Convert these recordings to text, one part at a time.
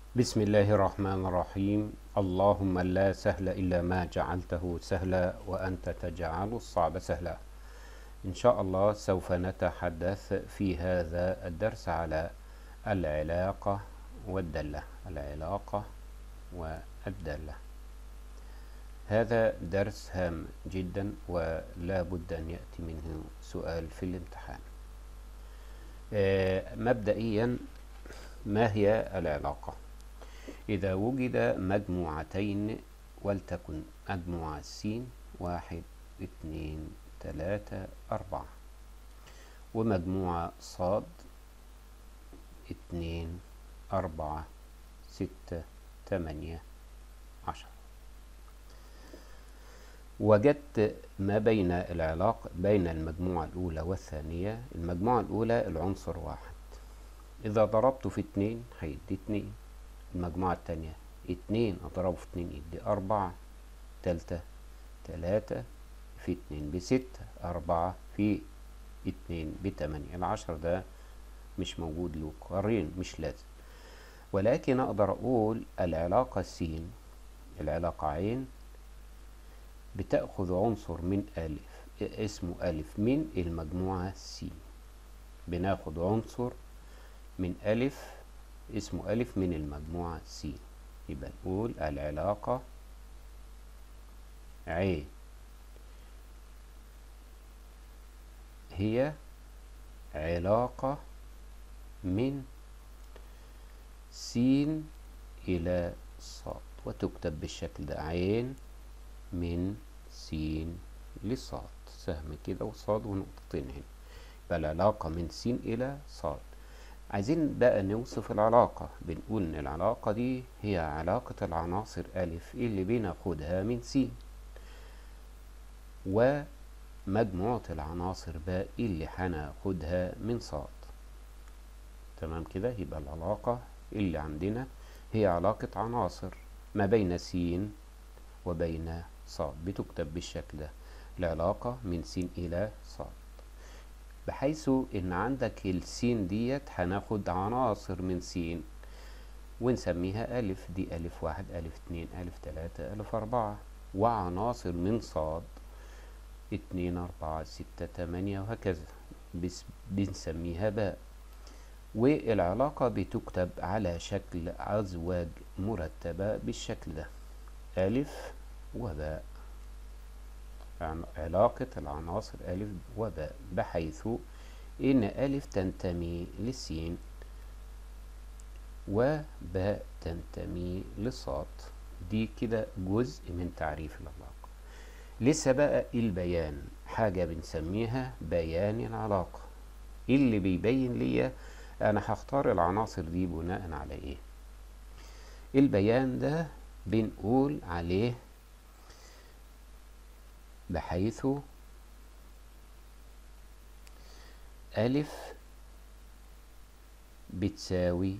بسم الله الرحمن الرحيم اللهم لا سهل إلا ما جعلته سهلا وأنت تجعل الصعب سهلا إن شاء الله سوف نتحدث في هذا الدرس على العلاقة والدالة العلاقة والدالة هذا درس هام جدا ولا بد أن يأتي منه سؤال في الامتحان آه، مبدئيا ما هي العلاقة إذا وجد مجموعتين ولتكن مجموعة س واحد اتنين تلاتة أربعة ومجموعة صاد اتنين أربعة ستة تمانية عشرة وجدت ما بين العلاقة بين المجموعة الأولى والثانية المجموعة الأولى العنصر واحد إذا ضربته في اتنين هيدي اتنين المجموعة التانية اتنين أضربه في اتنين يدي أربعة تالتة تلاتة في اتنين بستة أربعة في اتنين بتمانية العشر ده مش موجود له قرين مش لازم ولكن أقدر أقول العلاقة س العلاقة عين بتأخذ عنصر من ألف اسمه ألف من المجموعة س بناخد عنصر من ألف اسمه ألف من المجموعة س يبقى نقول العلاقة عين هي علاقة من س إلى صاد وتكتب بالشكل ده عين من س لصاد سهم كده وصاد ونقطتين هنا يبقى العلاقة من س إلى صاد عايزين بقى نوصف العلاقة بنقول إن العلاقة دي هي علاقة العناصر ألف اللي بناخدها من س ومجموعة العناصر باء اللي هناخدها من صاد تمام كده يبقى العلاقة اللي عندنا هي علاقة عناصر ما بين س وبين صاد بتكتب بالشكل ده العلاقة من س إلى صاد بحيث ان عندك السين ديت هناخد عناصر من س ونسميها ألف دي ألف واحد ألف اتنين ألف تلاتة ألف أربعة وعناصر من صاد اتنين أربعة ستة تمانية وهكذا بس بنسميها باء والعلاقة بتكتب على شكل أزواج مرتبة بالشكل ده ألف وباء علاقة العناصر ألف وباء بحيث إن ألف تنتمي للسين وباء تنتمي لصاد دي كده جزء من تعريف العلاقة لسه بقى البيان حاجة بنسميها بيان العلاقة اللي بيبين لي أنا هختار العناصر دي بناء على إيه البيان ده بنقول عليه بحيث ألف بتساوي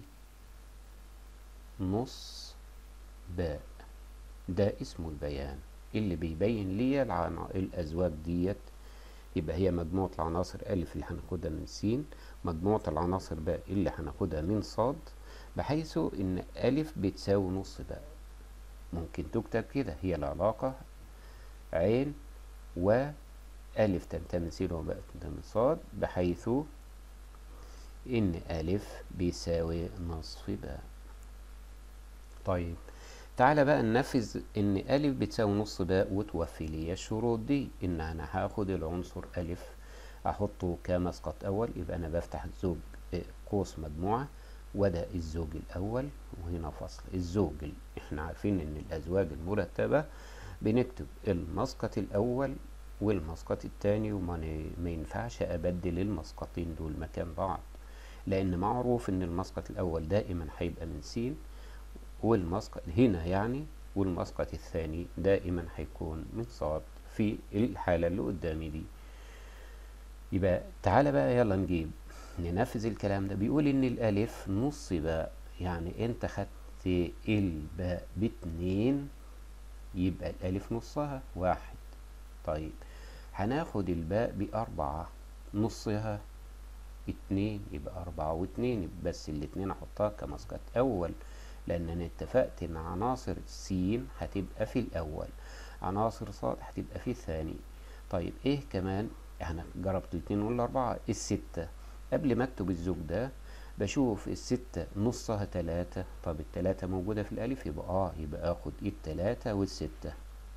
نص باء ده اسمه البيان اللي بيبين لي العنا... الأزواج ديت يبقى هي مجموعة العناصر ألف اللي هناخدها من س مجموعة العناصر باء اللي هناخدها من صاد بحيث إن ألف بتساوي نص باء ممكن تكتب كده هي العلاقة عين وألف تنتمي س وباء تنتمي صاد بحيث إن ألف بيساوي نصف باء طيب تعالى بقى ننفذ إن ألف بتساوي نص باء وتوفي لي الشروط دي إن أنا هاخد العنصر ألف أحطه كمسقط أول يبقى أنا بفتح الزوج قوس مجموعة وده الزوج الأول وهنا فصل الزوج إحنا عارفين إن الأزواج المرتبة بنكتب المسقط الأول والمسقط التاني وما ما ينفعش أبدل المسقطين دول مكان بعض لأن معروف إن المسقط الأول دائما هيبقى من س والمسقط هنا يعني والمسقط الثاني دائما هيكون من صاد في الحالة اللي قدامي دي يبقى تعالى بقى يلا نجيب ننفذ الكلام ده بيقول إن الألف نص باء يعني أنت خدت الباء باتنين يبقى الألف نصها واحد طيب هناخد الباء بأربعة نصها اتنين يبقى أربعة واتنين بس الاتنين أحطها كمسقط أول لان انا اتفقت ان عناصر س هتبقى في الاول عناصر ص هتبقى في الثاني طيب ايه كمان احنا جربت الاتنين والاربعة الستة قبل ما اكتب الزوج ده بشوف الستة نصها تلاتة طب التلاتة موجودة في الألف يبقى اه يبقى اخد التلاتة والستة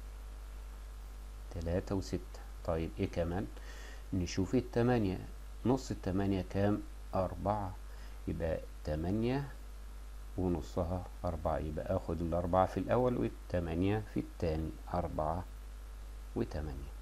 تلاتة وستة طيب ايه كمان نشوف التمانية نص التمانية كام أربعة يبقى تمانية ونصها أربعة يبقى آخد الأربعة في الأول والتمانية في التاني أربعة وتمانية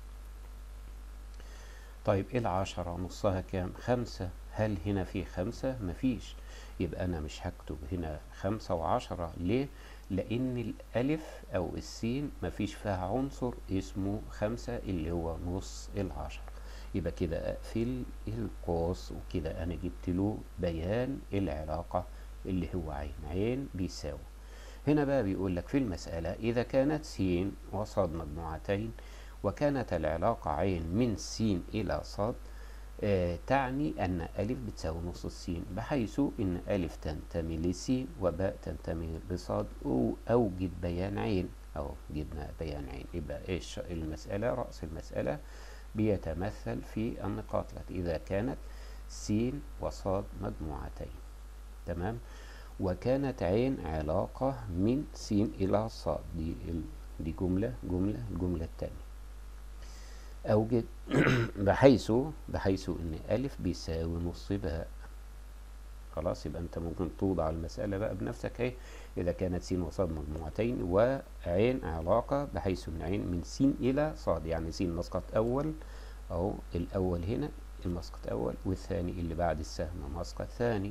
طيب ايه العشرة نصها كام خمسة هل هنا في خمسة مفيش يبقى أنا مش هكتب هنا خمسة وعشرة ليه لأن الألف أو السين مفيش فيها عنصر اسمه خمسة اللي هو نص العشرة يبقى كده أقفل القوس وكده أنا جبت له بيان العلاقة اللي هو عين عين بيساوي هنا بقى بيقول لك في المسألة إذا كانت س وصاد مجموعتين وكانت العلاقة عين من س إلى صاد آه تعني أن ألف بتساوي نص السين بحيث أن ألف تنتمي لس وباء تنتمي لصاد أوجد بيان عين أو جبنا بيان عين يبقى إيش المسألة رأس المسألة بيتمثل في النقاط التي إذا كانت س وصاد مجموعتين تمام وكانت عين علاقة من س إلى صاد دي دي جملة جملة الجملة الثانية أوجد بحيث بحيث إن ألف بيساوي نص باء خلاص يبقى أنت ممكن توضع المسألة بقى بنفسك أهي إذا كانت س وصاد مجموعتين وعين علاقة بحيث إن عين من س إلى صاد يعني س مسقط أول أهو الأول هنا المسقط أول والثاني اللي بعد السهم مسقط ثاني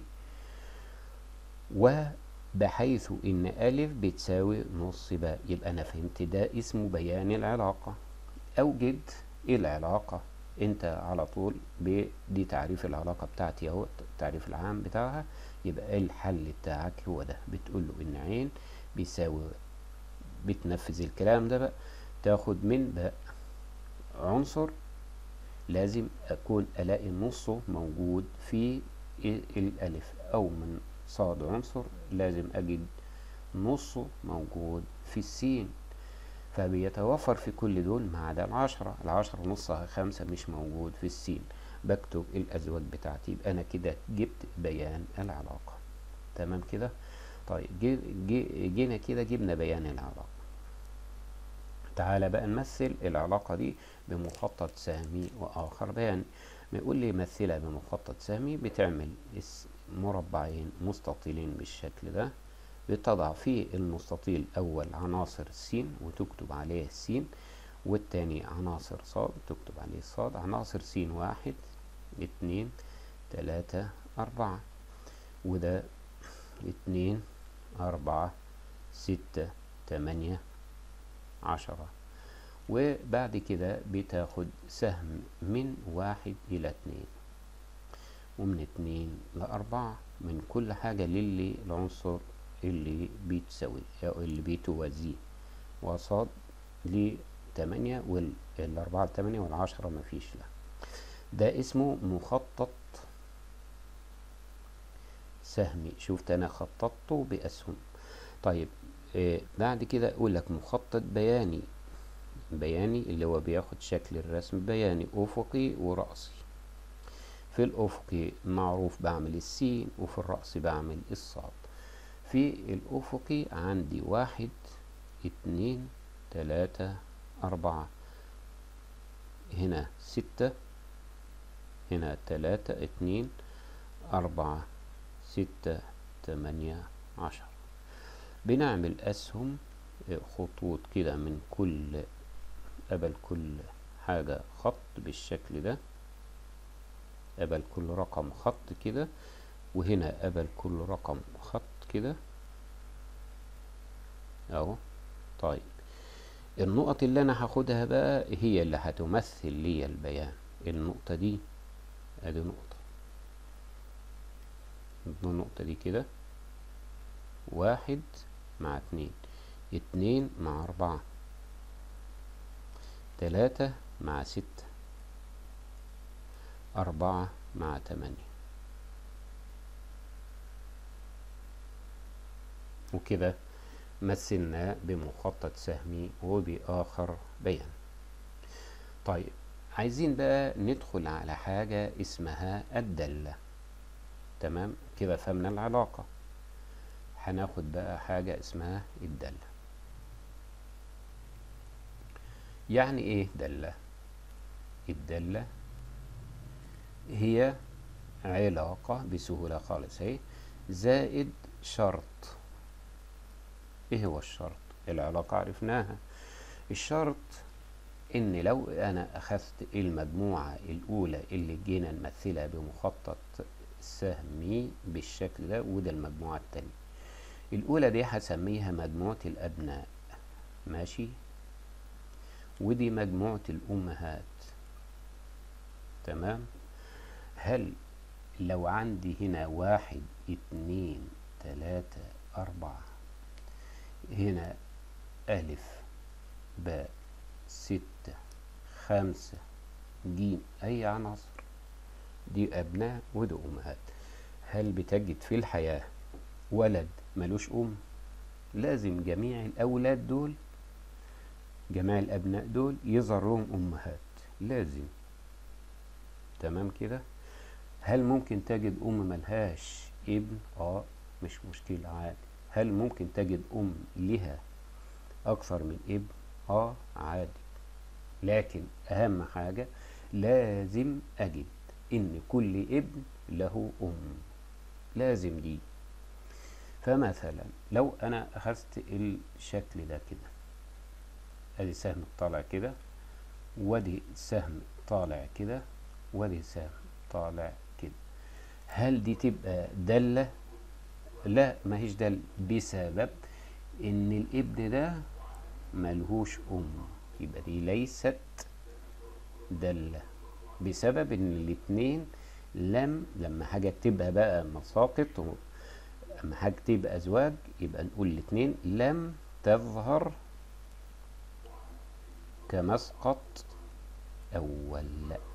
وبحيث إن ألف بتساوي نص باء يبقى أنا فهمت ده اسمه بيان العلاقة أوجد العلاقة أنت على طول دي تعريف العلاقة بتاعتي أهو التعريف العام بتاعها يبقى الحل بتاعك هو ده بتقول له إن عين بيساوي بتنفذ الكلام ده بقى تاخد من باء عنصر لازم أكون ألاقي نصه موجود في الألف أو من صاد عنصر لازم أجد نصه موجود في السين فبيتوفر في كل دول ما عدا العشرة العشرة نصها خمسة مش موجود في السين بكتب الأزواج بتاعتي يبقى أنا كده جبت بيان العلاقة تمام كده طيب جي جي جينا كده جبنا بيان العلاقة تعالى بقى نمثل العلاقة دي بمخطط سهمي وآخر بياني بيقول لي مثلها بمخطط سهمي بتعمل مربعين مستطيلين بالشكل ده بتضع في المستطيل أول عناصر س وتكتب عليه س والتاني عناصر صاد تكتب عليه صاد عناصر س واحد اتنين تلاتة أربعة وده اتنين أربعة ستة تمانية عشرة وبعد كده بتاخد سهم من واحد إلى اتنين ومن اتنين لأربعة من كل حاجة للي العنصر اللي بتساوي أو اللي بتوازيه وصاد لتمانية والأربعة لتمانية والعشرة مفيش لا ده اسمه مخطط سهمي شفت أنا خططته بأسهم طيب آه بعد كده أقول لك مخطط بياني بياني اللي هو بياخد شكل الرسم بياني أفقي ورأسي في الأفقي معروف بعمل السين وفي الرأس بعمل الصاد في الأفقي عندي واحد اتنين تلاتة أربعة هنا ستة هنا تلاتة اتنين أربعة ستة تمانية عشر بنعمل أسهم خطوط كده من كل قبل كل حاجة خط بالشكل ده قبل كل رقم خط كده وهنا قبل كل رقم خط كده اهو طيب النقط اللي انا هاخدها بقى هي اللي هتمثل لي البيان النقطة دي ادي نقطة النقطة دي كده واحد مع اتنين اتنين مع اربعة تلاتة مع ستة أربعة مع تمانية وكده مثلنا بمخطط سهمي وبآخر بيان طيب عايزين بقى ندخل على حاجة اسمها الدالة تمام كده فهمنا العلاقة هناخد بقى حاجة اسمها الدالة يعني ايه دالة الدالة هي علاقة بسهولة خالص اهي زائد شرط ايه هو الشرط العلاقة عرفناها الشرط ان لو انا اخذت المجموعة الاولى اللي جينا نمثلها بمخطط سهمي بالشكل ده وده المجموعة التانية الاولى دي هسميها مجموعة الابناء ماشي ودي مجموعة الامهات تمام هل لو عندي هنا واحد اتنين تلاتة اربعة هنا ألف باء ستة خمسة جيم أي عناصر دي أبناء ودي أمهات هل بتجد في الحياة ولد ملوش أم لازم جميع الأولاد دول جميع الأبناء دول يظهر لهم أمهات لازم تمام كده هل ممكن تجد أم ملهاش ابن اه مش مشكلة عادي هل ممكن تجد أم لها أكثر من ابن اه عادي لكن أهم حاجة لازم أجد إن كل ابن له أم لازم دي فمثلا لو أنا أخذت الشكل ده كده أدي سهم طالع كده ودي سهم طالع كده ودي سهم طالع كده هل دي تبقى دالة لا ما هيش دالة بسبب ان الابن ده ملهوش ام يبقى دي ليست دالة بسبب ان الاتنين لم لما حاجة تبقى بقى مساقط لما حاجة تبقى ازواج يبقى نقول الاتنين لم تظهر كمسقط اول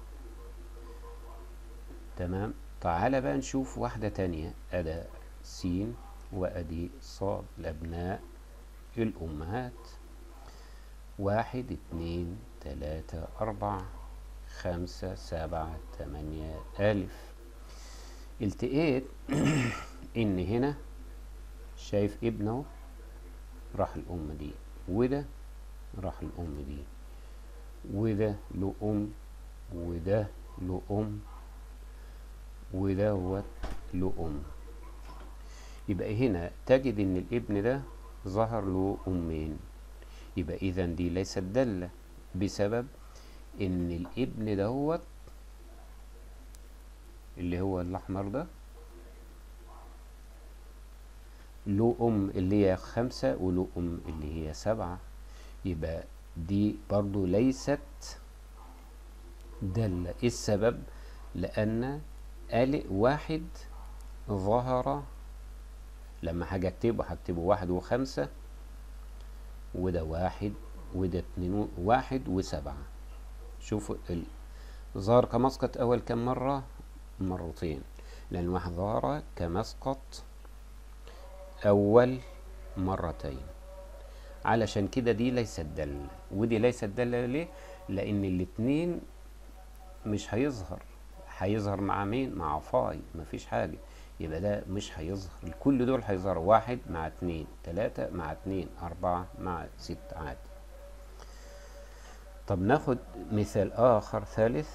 تمام تعالى بقى نشوف واحدة تانية أدا سين وأدي صاد الأبناء الأمهات واحد اتنين تلاتة أربعة خمسة سبعة تمانية ألف التقيت إن هنا شايف ابنه راح الأم دي وده راح الأم دي وده له أم وده له أم ودوت له أم يبقى هنا تجد إن الابن ده ظهر له أمين يبقى إذا دي ليست دالة بسبب إن الابن دوت اللي هو الأحمر ده له أم اللي هي خمسة وله أم اللي هي سبعة يبقى دي برضو ليست دالة إيه السبب؟ لأن قال واحد ظهر لما حاجة اكتبه هكتبه واحد وخمسة وده واحد وده اتنين واحد وسبعة شوفوا ال... ظهر كمسقط أول كم مرة مرتين لأن واحد ظهر كمسقط أول مرتين علشان كده دي ليست دالة ودي ليست دالة ليه؟ لأن الاتنين مش هيظهر هيظهر مع مين مع فاي مفيش حاجة يبقى ده مش هيظهر كل دول هيظهروا واحد مع اتنين تلاتة مع اتنين أربعة مع ست عادي طب ناخد مثال آخر ثالث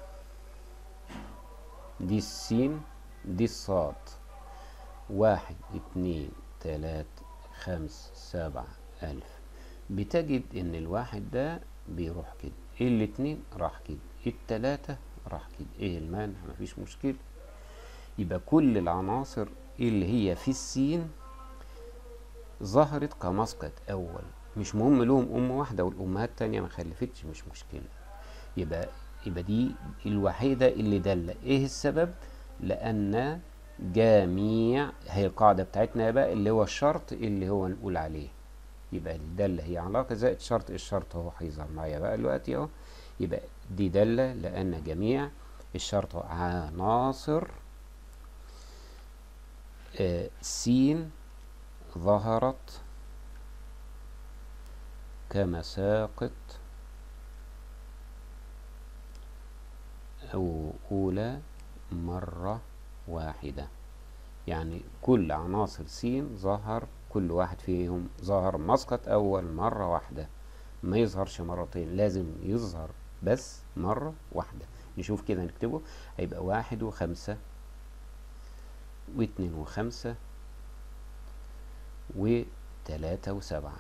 دي السين دي الصاد واحد اتنين تلاتة خمس سبعة ألف بتجد إن الواحد ده بيروح كده الاتنين راح كده التلاتة راح كده ايه المانع مفيش مشكلة يبقى كل العناصر اللي هي في السين ظهرت كمسقط اول مش مهم لهم ام واحدة والامهات تانية ما خلفتش مش مشكلة يبقى يبقى دي الوحيدة اللي دالة ايه السبب لان جميع هي القاعدة بتاعتنا بقى اللي هو الشرط اللي هو نقول عليه يبقى الدالة هي علاقة زائد شرط الشرط اهو هيظهر معايا بقى دلوقتي اهو يبقى دي دالة لأن جميع الشرط عناصر آه س ظهرت كمساقط أو أولى مرة واحدة يعني كل عناصر س ظهر كل واحد فيهم ظهر مسقط أول مرة واحدة ما يظهرش مرتين لازم يظهر بس مرة واحدة نشوف كده نكتبه هيبقى واحد وخمسة واتنين وخمسة وتلاتة وسبعة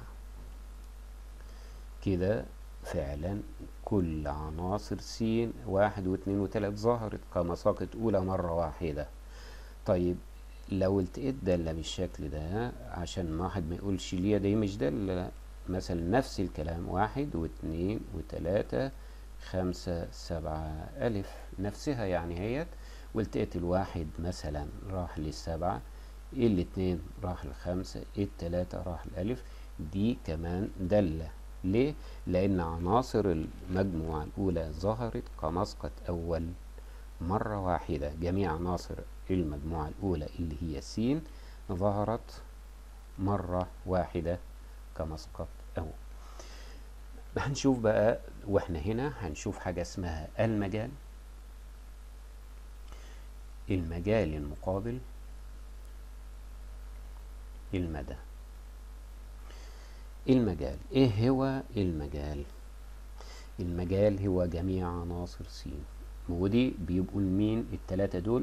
كده فعلا كل عناصر س واحد واثنين وتلات ظهرت كمساقط أولى مرة واحدة طيب لو التقيت دالة بالشكل ده عشان ما واحد ما يقولش ليه دي مش دالة مثلا نفس الكلام واحد واثنين وتلاتة خمسة سبعة ألف نفسها يعني هيت والتقيت الواحد مثلا راح للسبعة الاتنين راح للخمسة التلاتة راح للألف دي كمان دالة ليه؟ لأن عناصر المجموعة الأولى ظهرت كمسقط أول مرة واحدة جميع عناصر المجموعة الأولى اللي هي س ظهرت مرة واحدة كمسقط أول هنشوف بقى واحنا هنا هنشوف حاجة اسمها المجال المجال المقابل المدى المجال ايه هو المجال المجال هو جميع عناصر س ودي بيبقوا لمين التلاتة دول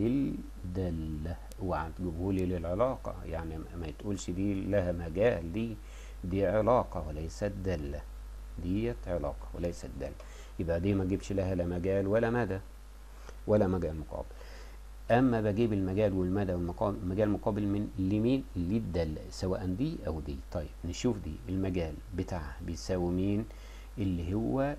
للدالة اوعى تجيبهولي للعلاقة يعني ما تقولش دي لها مجال دي دي علاقة وليست دالة ديت علاقة وليست دالة يبقى دي ما جيبش لها لا مجال ولا مدى ولا مجال مقابل اما بجيب المجال والمدى والمقابل المجال مقابل من لمين للدالة سواء دي او دي طيب نشوف دي المجال بتاعها بيساوي مين اللي هو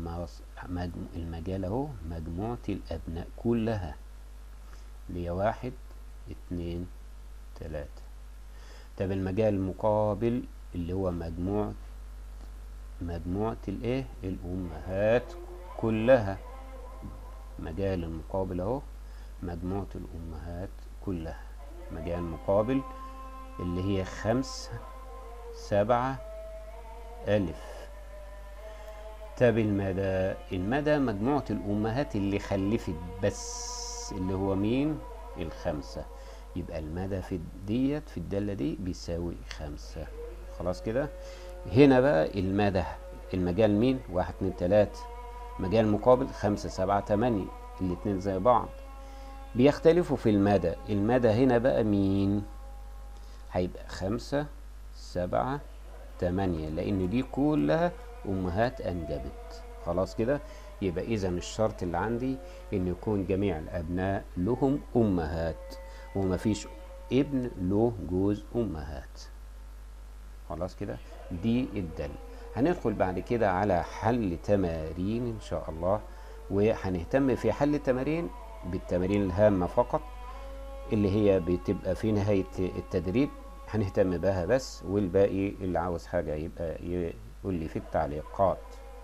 المجال اهو مجموعة الابناء كلها اللي هي واحد اتنين تلاتة طب المجال المقابل اللي هو مجموع مجموعة الايه الامهات كلها مجال المقابل اهو مجموعة الأمهات كلها مجال مقابل اللي هي خمس سبعة ألف طب المدى المدى مجموعة الأمهات اللي خلفت بس اللي هو مين الخمسة يبقى المدى في ديت في الدالة دي بيساوي خمسة خلاص كده هنا بقى المدى المجال مين واحد اتنين تلاتة مجال مقابل خمسة سبعة تمانية الاتنين زي بعض بيختلفوا في المدى المدى هنا بقى مين هيبقى خمسة سبعة تمانية لأن دي كلها أمهات أنجبت خلاص كده يبقى إذا الشرط اللي عندي إن يكون جميع الأبناء لهم أمهات ومفيش ابن له جوز أمهات خلاص كده دي الدل هندخل بعد كده على حل تمارين إن شاء الله وهنهتم في حل التمارين بالتمارين الهامة فقط اللي هي بتبقى في نهاية التدريب هنهتم بها بس والباقي اللي عاوز حاجة يبقى يقول لي في التعليقات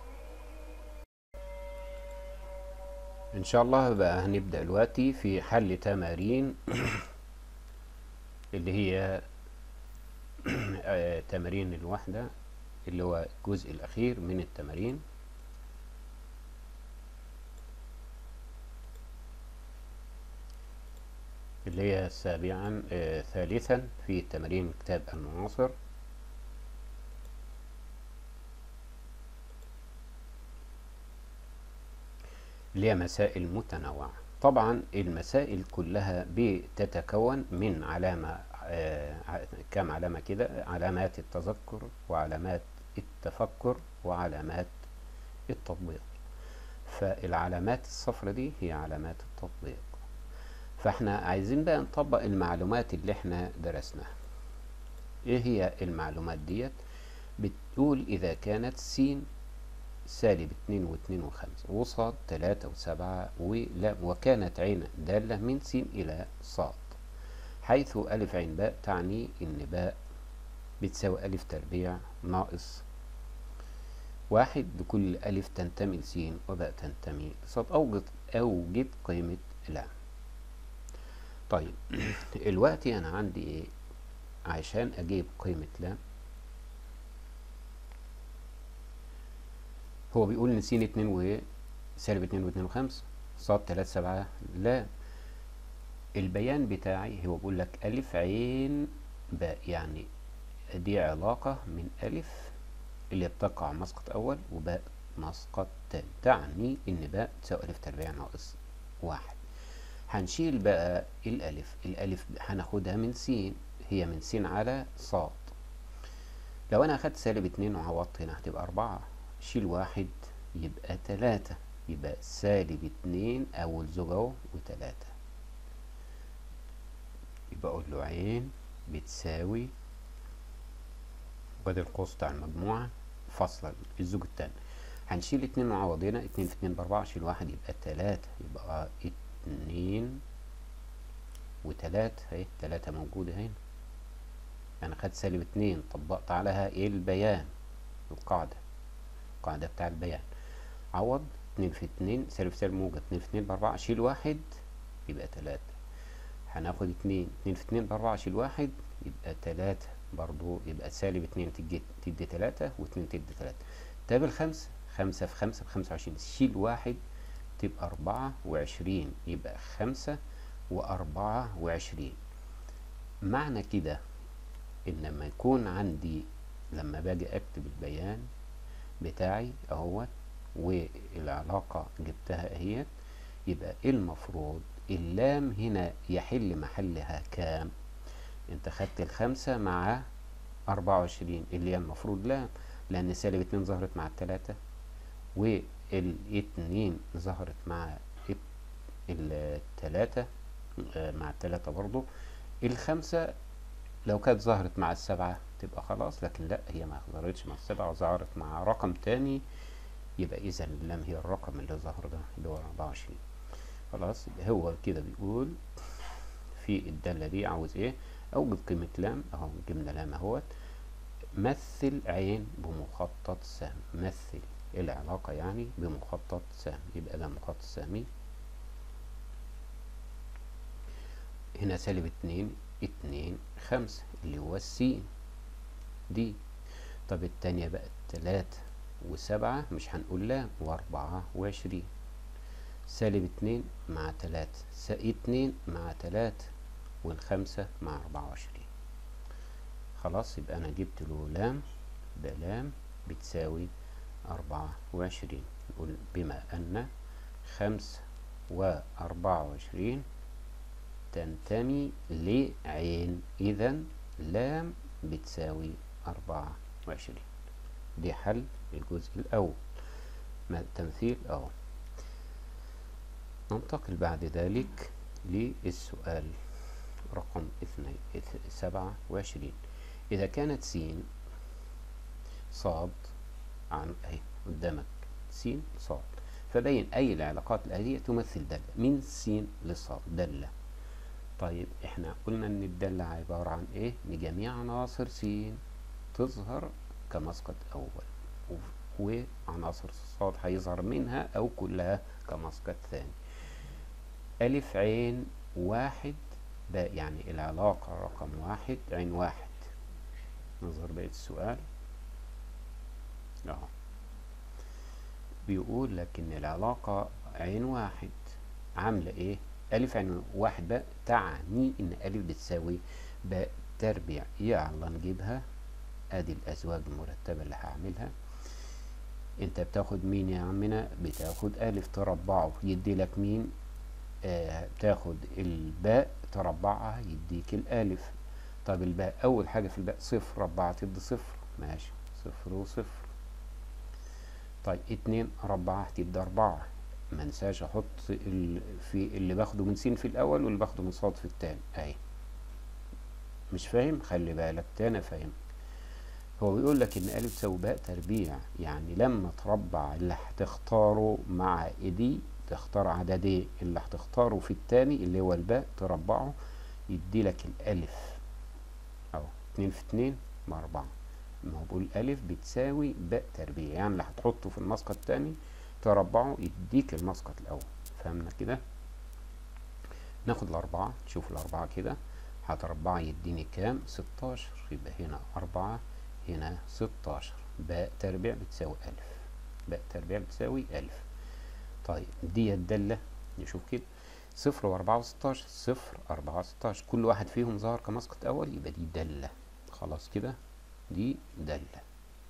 ان شاء الله بقى هنبدأ دلوقتي في حل تمارين اللي هي تمارين الوحدة اللي هو الجزء الأخير من التمارين اللي هي سابعا آه ثالثا في تمارين كتاب المعاصر اللي هي مسائل متنوعة طبعا المسائل كلها بتتكون من علامة آه كم علامة كده علامات التذكر وعلامات التفكر وعلامات التطبيق فالعلامات الصفرة دي هي علامات التطبيق فاحنا عايزين بقى نطبق المعلومات اللي احنا درسناها ايه هي المعلومات ديت بتقول اذا كانت س سالب اتنين واتنين وخمسة وصاد تلاتة وسبعة ولا وكانت عين دالة من س إلى صاد حيث ألف عين باء تعني إن باء بتساوي ألف تربيع ناقص واحد لكل ألف تنتمي لس وباء تنتمي لصاد أوجد أوجد قيمة لا طيب دلوقتي أنا عندي إيه؟ عشان اجيب قيمة لام هو بيقول ان س اتنين و سالب اتنين واتنين وخمسة صاد تلاتة سبعة لا البيان بتاعي هو بيقول لك ألف عين باء يعني دي علاقة من ألف اللي بتقع مسقط أول وباء مسقط تاني تعني إن باء تساوي ألف تربيع ناقص واحد هنشيل بقى الألف الألف هناخدها من س هي من س على صاد لو أنا أخدت سالب اتنين وعوضت هنا هتبقى أربعة شيل واحد يبقى تلاتة يبقى سالب اتنين أول زوج أهو وتلاتة يبقى أقول له عين بتساوي وادي القوس بتاع المجموعة فاصلة الزوج التاني هنشيل اتنين ونعوض هنا اتنين في اتنين بأربعة شيل واحد يبقى تلاتة يبقى اتنين وتلاتة اهي تلاتة موجودة هنا أنا خدت سالب اتنين طبقت عليها ايه البيان القاعدة القاعدة بتاع البيان عوض اتنين في اتنين سالب سالب موجب اتنين في اتنين بأربعة شيل واحد يبقى تلاتة هناخد اتنين اتنين في اتنين بأربعة شيل واحد يبقى تلاتة برضو يبقى سالب اتنين تدي تدي تلاتة واتنين تدي تلاتة تقابل خمسة خمسة في خمسة بخمسة وعشرين شيل واحد تبقى أربعة وعشرين يبقى خمسة وأربعة وعشرين معنى كده إن لما يكون عندي لما باجي أكتب البيان بتاعي أهوت والعلاقة جبتها اهيت يبقى المفروض اللام هنا يحل محلها كام انت خدت الخمسة مع أربعة وعشرين اللي هي المفروض لام لأن سالب اتنين ظهرت مع التلاتة والاتنين ظهرت مع التلاتة مع التلاتة برضو الخمسة لو كانت ظهرت مع السبعة تبقى خلاص لكن لا هي ما ظهرتش مع السبعة وظهرت مع رقم تاني يبقى إذا اللام هي الرقم اللي ظهر ده اللي هو أربعة وعشرين خلاص يبقى هو كده بيقول في الدالة دي عاوز ايه اوجد قيمة لام اهو جبنا لام اهوت مثل عين بمخطط سهم مثل العلاقة يعني بمخطط سهم يبقى ده مخطط سهمي هنا سالب اتنين اتنين خمسة اللي هو السين دي طب التانية بقى تلاتة وسبعة مش هنقول لا واربعة وعشرين سالب اتنين مع تلاتة اتنين مع تلاتة والخمسة مع أربعة وعشرين خلاص يبقى أنا جبت له لام ده لام بتساوي أربعة وعشرين نقول بما أن خمسة وأربعة وعشرين تنتمي لعين إذا لام بتساوي أربعة وعشرين دي حل الجزء الأول ما التمثيل أهو ننتقل بعد ذلك للسؤال رقم اثنين سبعة وعشرين إذا كانت س صاد عن أهي قدامك س صاد فبين أي العلاقات الآتية تمثل دالة من س لصاد دالة طيب احنا قلنا ان الدالة عبارة عن ايه لجميع عناصر س تظهر كمسقط اول وعناصر صاد هيظهر منها او كلها كمسقط ثاني ألف عين واحد ده يعني العلاقة رقم واحد عين واحد نظهر بقية السؤال اهو بيقول لك ان العلاقة عين واحد عاملة ايه ألف عين واحد بقى تعني ان ألف بتساوي باء تربيع يلا نجيبها ادي الازواج المرتبة اللي هعملها انت بتاخد مين يا عمنا بتاخد ألف تربعه يدي لك مين آه تاخد الباء تربعها يديك الالف طب الباء اول حاجة في الباء صفر ربعها تدي صفر ماشي صفر وصفر طيب اتنين ربعها تدي اربعة ما انساش احط ال... في اللي باخده من س في الاول واللي باخده من صاد في التاني اهي مش فاهم خلي بالك تاني فاهم هو بيقول لك ان الف تساوي باء تربيع يعني لما تربع اللي هتختاره مع ايدي تختار عددين اللي هتختاره في التاني اللي هو الباء تربعه يدي لك الالف اهو اتنين في اتنين باربعة ما هو بقول الف بتساوي باء تربيع يعني اللي هتحطه في المسقط التاني تربعه يديك المسقط الاول فهمنا كده ناخد الاربعة نشوف الاربعة كده هتربعة يديني كام ستاشر يبقى هنا أربعة هنا ستاشر باء تربيع بتساوي ألف باء تربيع بتساوي ألف طيب دي الدالة نشوف كده صفر وأربعة وستاشر صفر أربعة وستاشر كل واحد فيهم ظهر كمسقط أول يبقى دي دالة خلاص كده دي دالة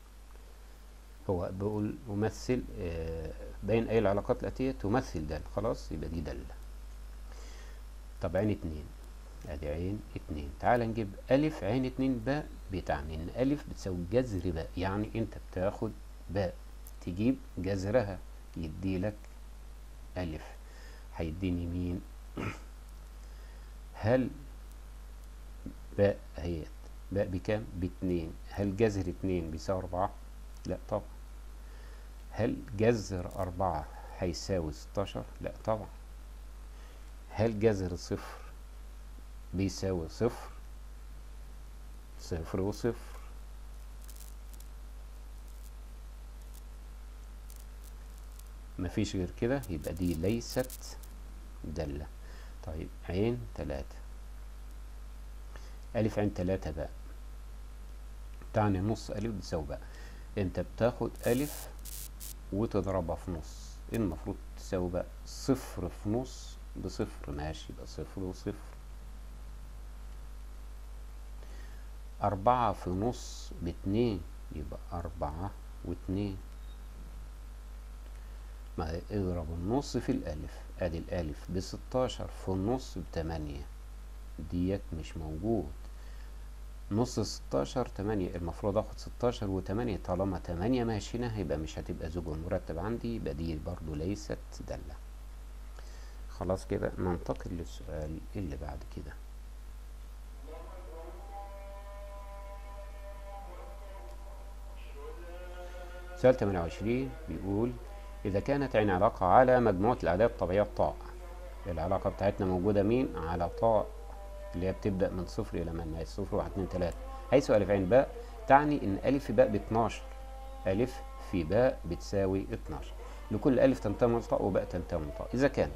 هو بيقول ممثل آه بين أي العلاقات الآتية تمثل دالة خلاص يبقى دي دالة طب عين اتنين ادي عين اتنين تعال نجيب ألف عين اتنين باء بتعني إن ألف بتساوي جذر باء يعني أنت بتاخد باء تجيب جذرها يديلك ألف هيديني مين هل باء اهيت باء بكام باتنين هل جذر اتنين بيساوي أربعة لا طبعا هل جذر أربعة هيساوي ستاشر لا طبعا هل جذر صفر بيساوي صفر صفر وصفر مفيش غير كده يبقى دي ليست دالة طيب عين تلاتة ألف عين تلاتة بقى تعني نص ألف بتساوي بقى أنت بتاخد ألف وتضربها في نص المفروض تساوي بقى صفر في نص بصفر ماشي يبقى صفر وصفر أربعة في نص باتنين يبقى أربعة واتنين ما اضرب النص في الألف أدي الألف بستاشر في النص بتمانية ديت مش موجود نص ستاشر تمانية المفروض اخد ستاشر وتمانية طالما تمانية ماشي هنا هيبقى مش هتبقى زوج مرتب عندي يبقى دي برضو ليست دالة خلاص كده ننتقل للسؤال اللي بعد كده سؤال 28 بيقول إذا كانت عين علاقة على مجموعة الأعداد الطبيعية طاء العلاقة بتاعتنا موجودة مين؟ على طاء اللي هي بتبدأ من صفر إلى ما النهاية صفر واحد اتنين تلاتة حيث ألف عين باء تعني إن ألف في باء باتناشر ألف في باء بتساوي اتناشر لكل ألف تنتمي من طاء وباء تنتمي من طاء إذا كان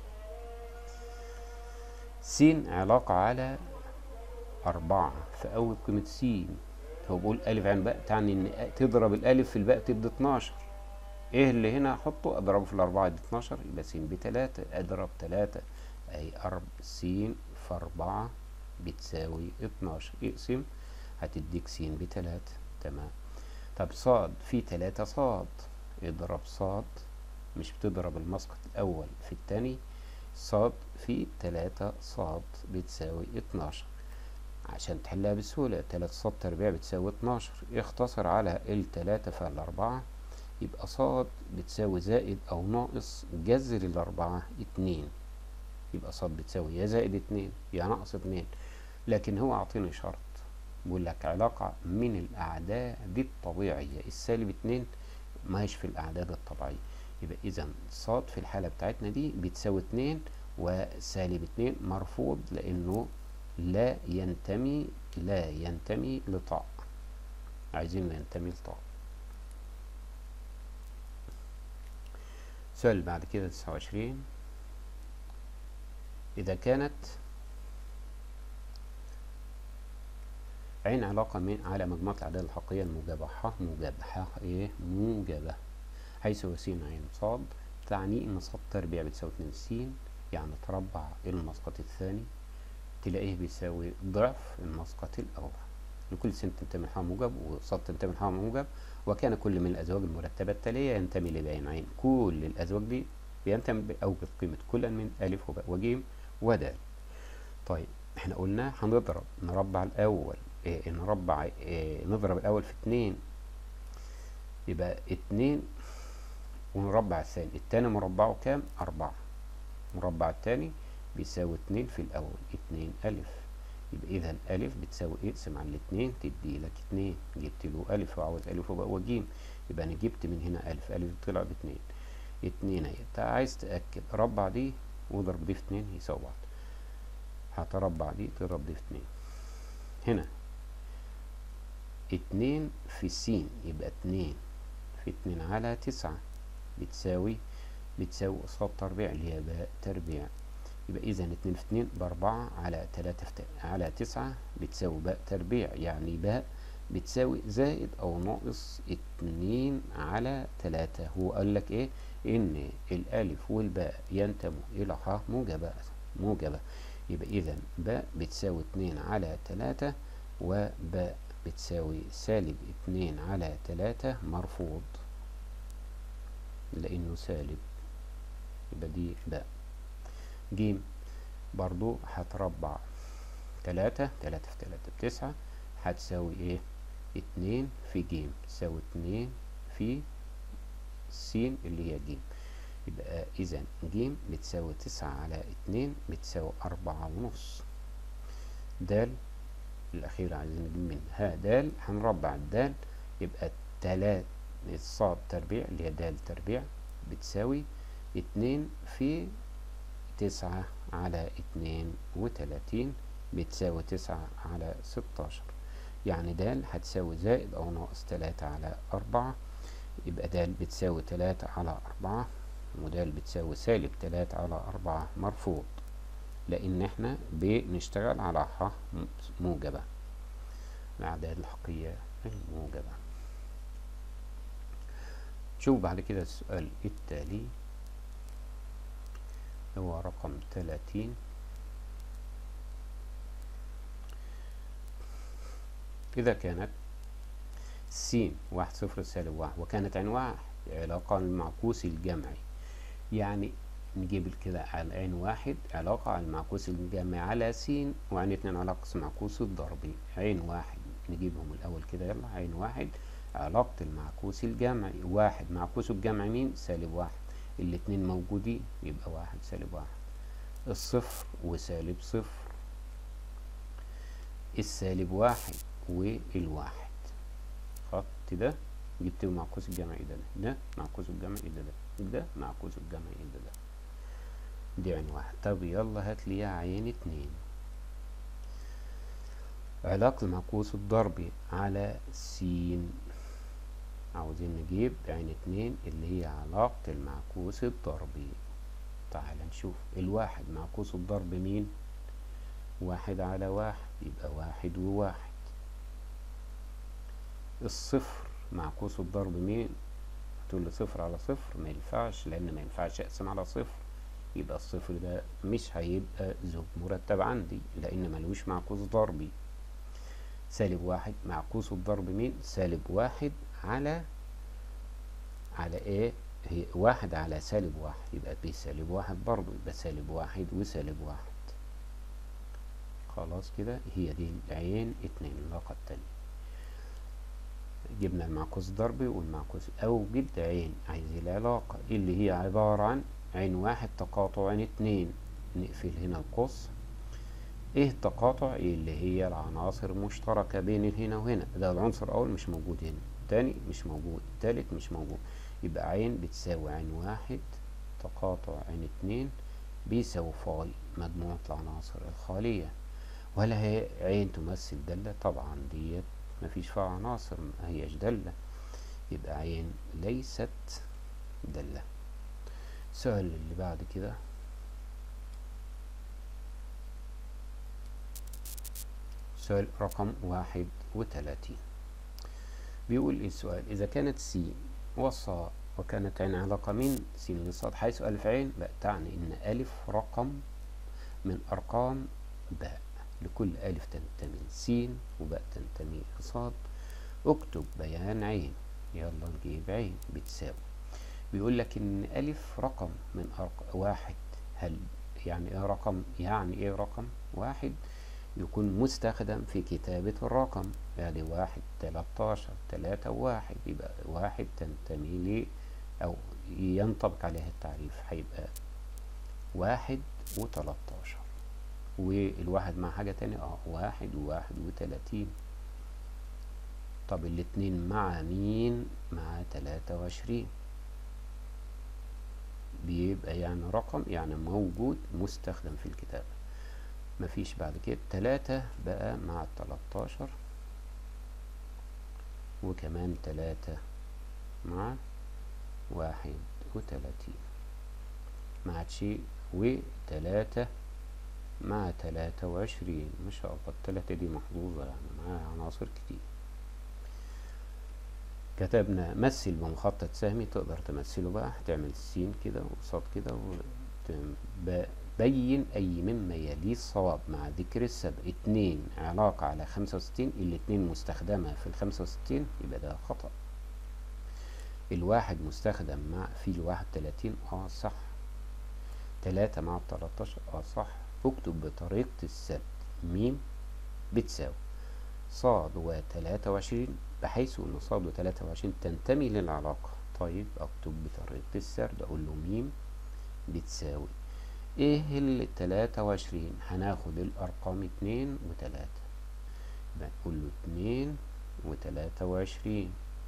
س علاقة على أربعة في أول قيمة س هو بيقول ألف عين باء تعني إن تضرب الألف في الباء تدي اتناشر ايه اللي هنا احطه اضربه في الاربعة دي 12 يبقى س بتلاتة اضرب تلاتة اي ارب س في اربعة بتساوي 12 اقسم هتديك س بتلاتة تمام طب صاد في تلاتة صاد اضرب صاد مش بتضرب المسقط الاول في التاني صاد في تلاتة صاد بتساوي 12 عشان تحلها بسهولة تلاتة صاد تربيع بتساوي 12 اختصر على التلاتة في الاربعة يبقى صاد بتساوي زائد أو ناقص جذر الأربعة اتنين يبقى صاد بتساوي يا زائد اتنين يا ناقص اتنين لكن هو أعطيني شرط بيقول لك علاقة من الأعداد الطبيعية السالب اتنين ما هيش في الأعداد الطبيعية يبقى إذا صاد في الحالة بتاعتنا دي بتساوي اتنين وسالب اتنين مرفوض لأنه لا ينتمي لا ينتمي لطاء عايزين ينتمي لطاء السؤال اللي بعد كده تسعة وعشرين إذا كانت عين علاقة من على مجموعة الأعداد الحقيقية الموجبة ح موجبة ح إيه موجبة حيث س عين صاد تعني إن صاد تربيع بتساوي اتنين س يعني تربع المسقط الثاني تلاقيه بيساوي ضعف المسقط الأول لكل س تنتمي لها موجب وصاد تنتمي لها موجب وكان كل من الأزواج المرتبة التالية ينتمي لبيان عين كل الأزواج دي بينتمي بأوجد قيمة كل من ألف وباء وجيم ودال طيب احنا قلنا هنضرب نربع الأول إيه نربع إيه نضرب الأول في اتنين يبقى اتنين ونربع الثاني التاني مربعه كام؟ أربعة مربع التاني بيساوي اتنين في الأول اتنين ألف يبقى إذا ألف بتساوي اقسم على الاتنين تدي لك اتنين جبت له ألف وعاوز ألف وبقى وجيم يبقى أنا جبت من هنا ألف ألف طلع باتنين اتنين أهي أنت عايز تأكد ربع دي واضرب دي في اتنين يساوي بعض هتربع دي تضرب دي في اتنين هنا اتنين في س يبقى اتنين في اتنين على تسعة بتساوي بتساوي قصاد تربيع اللي هي باء تربيع يبقى إذا اتنين في اتنين بأربعة على تلاتة في ت- على تسعة بتساوي باء تربيع يعني باء بتساوي زائد أو ناقص اتنين على تلاتة هو قال لك إيه إن الألف والباء ينتموا إلى ح موجبة موجبة يبقى إذا باء بتساوي اتنين على تلاتة وباء بتساوي سالب اتنين على تلاتة مرفوض لأنه سالب يبقى دي باء جيم برضو هتربع تلاتة تلاتة في تلاتة بتسعة هتساوي ايه اتنين في جيم تساوي اتنين في س اللي هي جيم يبقى اذا جيم بتساوي تسعة على اتنين بتساوي أربعة ونص دال الأخيرة عايزين نجيب منها دال هنربع الدال يبقى تلات الصاد تربيع اللي هي دال تربيع بتساوي اتنين في تسعة على اتنين وتلاتين بتساوي تسعة على ستاشر يعني دال هتساوي زائد أو ناقص تلاتة على أربعة يبقى دال بتساوي تلاتة على أربعة ودال بتساوي سالب تلاتة على أربعة مرفوض لأن احنا بنشتغل على ح موجبة الأعداد الحقيقية الموجبة شوف بعد كده السؤال التالي هو رقم تلاتين إذا كانت س واحد صفر سالب واحد وكانت عين واحد علاقة المعكوس الجمعي يعني نجيب كده على عين واحد علاقة على المعكوس الجمعي على س وعين اتنين علاقة المعكوس الضربي عين واحد نجيبهم الأول كده يلا عين واحد علاقة المعكوس الجمعي واحد معكوس الجمع مين سالب واحد الاتنين موجودين يبقى واحد سالب واحد الصفر وسالب صفر السالب واحد والواحد خط ده جبت له معكوس الجمعي ده ده معكوس الجمعي ده ده ده معكوس الجمعي ده ده دي عين واحد طب يلا هات لي عين اتنين علاقة المعكوس الضربي على س عاوزين نجيب عين اتنين اللي هي علاقة المعكوس الضربي تعال نشوف الواحد معكوس الضرب مين واحد على واحد يبقى واحد وواحد الصفر معكوس الضرب مين تقول لي صفر على صفر ما ينفعش لان ما ينفعش اقسم على صفر يبقى الصفر ده مش هيبقى زوج مرتب عندي لان ملوش معكوس ضربي سالب واحد معكوس الضرب مين سالب واحد على على ايه هي واحد على سالب واحد يبقى بي سالب واحد برضو يبقى سالب واحد وسالب واحد خلاص كده هي دي العين اتنين العلاقة التانية جبنا المعكوس ضربي والمعكوس أوجد عين عايز العلاقة اللي هي عبارة عن عين واحد تقاطع عين اتنين نقفل هنا القوس ايه التقاطع اللي هي العناصر المشتركة بين هنا وهنا ده العنصر الأول مش موجود هنا التاني مش موجود التالت مش موجود يبقى عين بتساوي عين واحد تقاطع عين اتنين بيساوي فاي مجموعة العناصر الخالية ولا هي عين تمثل دالة طبعا ديت مفيش فيها عناصر ما هيش دالة يبقى عين ليست دالة السؤال اللي بعد كده سؤال رقم واحد وتلاتين بيقول ايه السؤال إذا كانت س وصا وكانت عين علاقة من س لصاد حيث ألف عين بقى تعني إن ألف رقم من أرقام باء لكل ألف تنتمي س وباء تنتمي لصاد اكتب بيان عين يلا نجيب عين بتساوي بيقول لك إن ألف رقم من أرق... واحد هل يعني إيه رقم يعني إيه رقم واحد يكون مستخدم في كتابة الرقم يعني واحد تلاتاشر تلاتة واحد يبقى واحد تنتمي لي أو ينطبق عليها التعريف هيبقى واحد وتلاتاشر والواحد مع حاجة تانية اه واحد وواحد وتلاتين طب الاتنين مع مين مع تلاتة وعشرين بيبقى يعني رقم يعني موجود مستخدم في الكتابة مفيش بعد كده تلاتة بقى مع التلاتاشر وكمان تلاتة مع واحد وتلاتين ما عادش وتلاتة مع تلاتة وعشرين ما شاء الله التلاتة دي محظوظة يعني معاها عناصر كتير كتبنا مثل بمخطط سهمي تقدر تمثله بقى هتعمل سين كده وقصاد كده وبين أي مما يليه الصواب مع ذكر السبب اتنين علاقة على خمسة وستين الاتنين مستخدمة في الخمسة وستين يبقى ده خطأ الواحد مستخدم مع في الواحد تلاتين اه صح تلاتة مع التلاتاشر اه صح اكتب بطريقة السبت ميم بتساوي صاد وتلاتة وعشرين بحيث ان صاد وتلاتة وعشرين تنتمي للعلاقة طيب اكتب بطريقة السرد اقول له ميم بتساوي ايه التلاتة وعشرين هناخد الارقام اتنين وتلاتة بنقول له اتنين وتلاتة وعشرين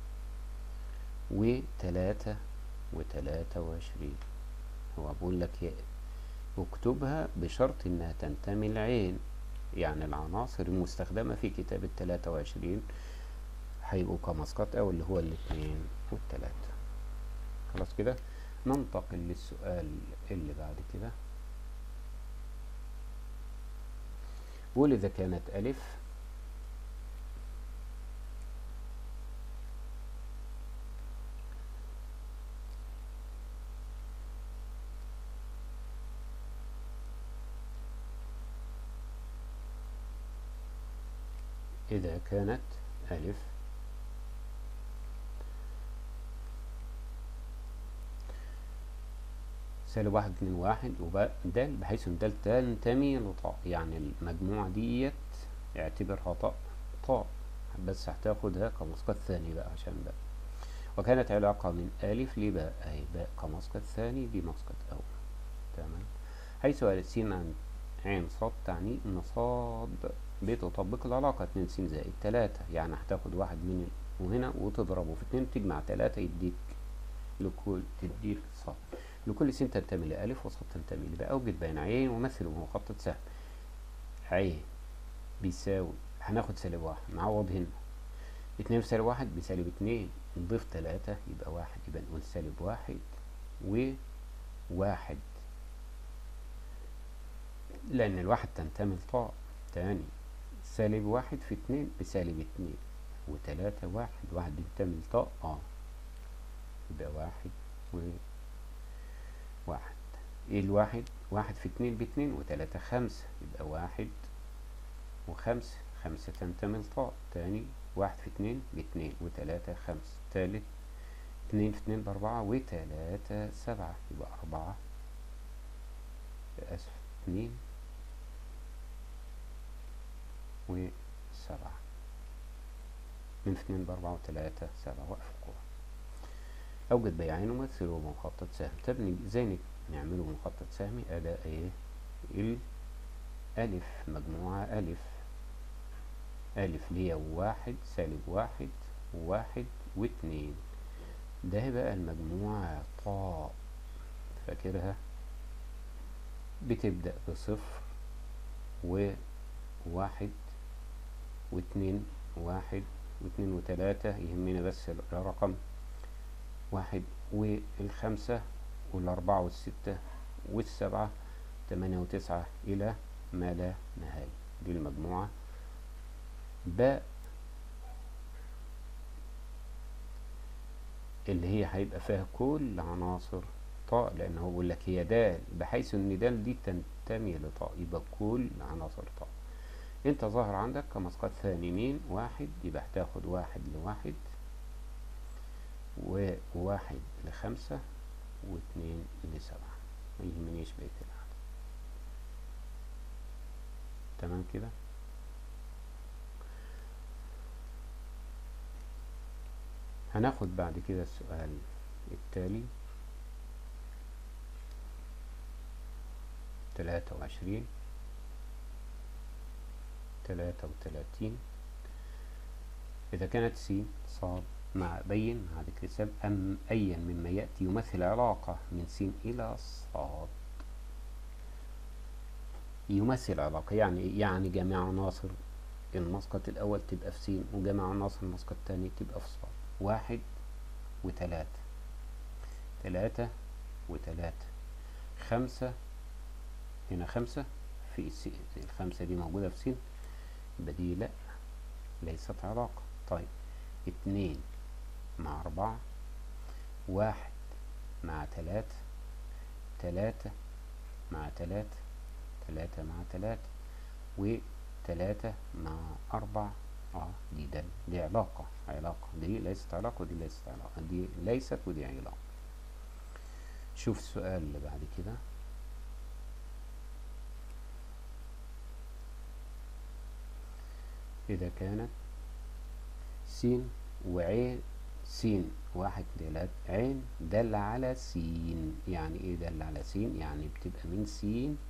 وتلاتة وتلاتة وعشرين هو بقول لك يا اكتبها بشرط انها تنتمي العين يعني العناصر المستخدمة في كتاب التلاتة وعشرين هيبقوا كمسقط او اللي هو الاتنين والتلاتة خلاص كده ننتقل للسؤال اللي بعد كده قول اذا كانت الف إذا كانت ألف سالب واحد اتنين واحد ودال بحيث ان دال تنتمي لطاء يعني المجموعة ديت اعتبرها طاء طاء بس هتاخدها كمسقط ثاني بقى عشان بقى وكانت علاقة من ألف لباء أي باء كمسقط ثاني دي مسقط أول تمام حيث س عن عين صاد تعني إن صاد بتطبق العلاقة اتنين س زائد تلاتة يعني هتاخد واحد من وهنا وتضربه في اتنين تجمع تلاتة يديك لكل تديك صاد لكل س تنتمي لألف وصاد تنتمي لباء أوجد بين عين ومثل ومخطط سهم عين بيساوي هناخد سالب واحد نعوض هنا اتنين في سالب واحد بسالب اتنين نضيف تلاتة يبقى واحد يبقى نقول سالب واحد وواحد لأن الواحد تنتمي لطاء تاني سالب واحد في اتنين بسالب اتنين وتلاتة واحد واحد ينتمي لطاء اه يبقى واحد و واحد ايه الواحد واحد في اتنين باتنين وتلاتة خمسة يبقى واحد وخمسة خمسة تنتمي لطاء تاني واحد في اتنين باتنين وتلاتة خمسة تالت اتنين في اتنين بأربعة وتلاتة سبعة يبقى أربعة آسف اتنين وسبعة اتنين في اتنين بأربعة وتلاتة سبعة وقف القوة أوجد بيعين ومثله بمخطط سهم طب ازاي نعمله بمخطط سهمي أداء ايه الألف مجموعة ألف ألف اللي هي واحد سالب واحد وواحد واتنين ده بقى المجموعة طاء فاكرها بتبدأ بصفر وواحد واتنين واحد واتنين وتلاتة يهمنا بس الرقم واحد والخمسة والأربعة والستة والسبعة تمانية وتسعة إلى ما لا نهاية دي المجموعة باء اللي هي هيبقى فيها كل عناصر طاء لأن هو بيقول لك هي دال بحيث إن دال دي تنتمي لطاء يبقى كل عناصر طاء انت ظاهر عندك كمسقط ثاني مين واحد يبقى هتاخد واحد لواحد وواحد لخمسة واتنين لسبعة ما يهمنيش بقية العدد تمام كده هناخد بعد كده السؤال التالي تلاتة وعشرين تلاتة وتلاتين إذا كانت س صاد مع بين مع ذكر السبب أم أيا مما يأتي يمثل علاقة من س إلى صاد يمثل علاقة يعني يعني جميع عناصر المسقط الأول تبقى في س وجميع عناصر المسقط الثاني تبقى في صاد واحد وتلاتة تلاتة وتلاتة خمسة هنا خمسة في س الخمسة دي موجودة في س يبقى دي لأ ليست علاقة طيب اتنين مع أربعة واحد مع تلاتة تلاتة مع تلاتة تلاتة مع تلاتة وتلاتة مع أربعة اه دي ده دي علاقة علاقة دي ليست علاقة ودي ليست علاقة دي ليست ودي علاقة شوف السؤال اللي بعد كده إذا كانت س وعين س واحد تلات عين دل على س يعني ايه دل على س يعني بتبقى من س